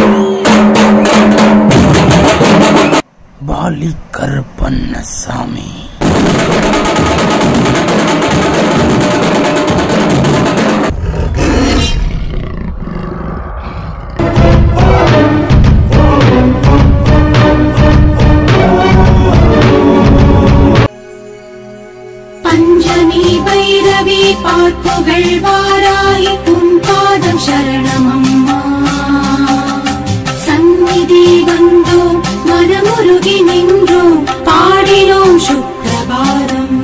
poly Karuppannasamy Panchami Bhairavi பார்ப்புகள் வாராய் உன் பாதம் சரணமம்மா சந்நிதி வந்தோம் மனமுருகி நின்றோம் பாடினோம் சுப்பிரபாதம்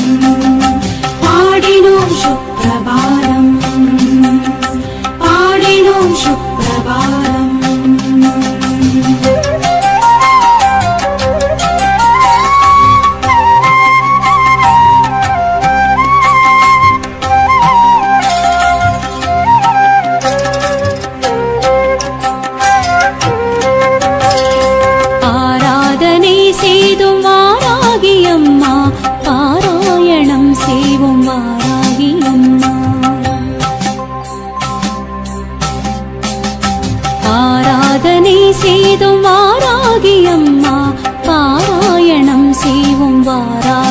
பாடினோம் சுப்பிரபாதம் பாடினோம் சுப்பிரபாதம் ஆராதனை செய்தும் வாராகியம்மா பாராயணம் செய்வோம் வாராகியம்மா ஆராதனை செய்தும் வாராகியம்மா பாராயணம் செய்வோம் வாரா